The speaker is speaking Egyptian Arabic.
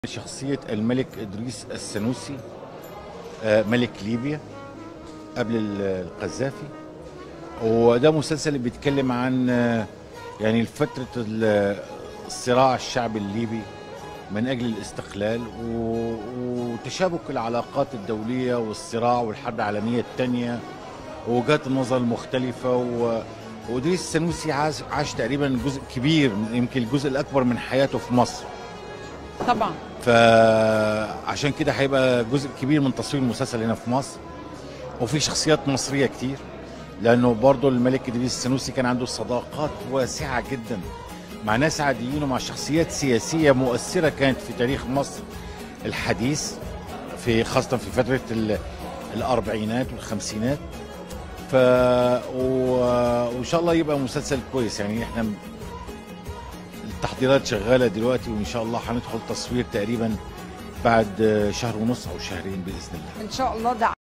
شخصية الملك إدريس السنوسي آه، ملك ليبيا قبل ال- القذافي وده مسلسل بيتكلم عن آه، يعني فترة ال- الصراع الشعبي الليبي من أجل الاستقلال و- وتشابك العلاقات الدولية والصراع والحرب العالمية الثانية ووجهات النظر المختلفة و- وإدريس السنوسي عاش, عاش تقريبا جزء كبير يمكن الجزء الأكبر من حياته في مصر طبعا فعشان كده هيبقى جزء كبير من تصوير المسلسل هنا في مصر وفي شخصيات مصريه كتير لانه برضه الملك ادريس السنوسي كان عنده صداقات واسعه جدا مع ناس عاديين ومع شخصيات سياسيه مؤثره كانت في تاريخ مصر الحديث في خاصه في فتره ال- الاربعينات والخمسينات ف و... وان شاء الله يبقى مسلسل كويس يعني احنا التحضيرات شغاله دلوقتي وان شاء الله هندخل تصوير تقريبا بعد شهر ونص او شهرين باذن الله ان شاء الله ده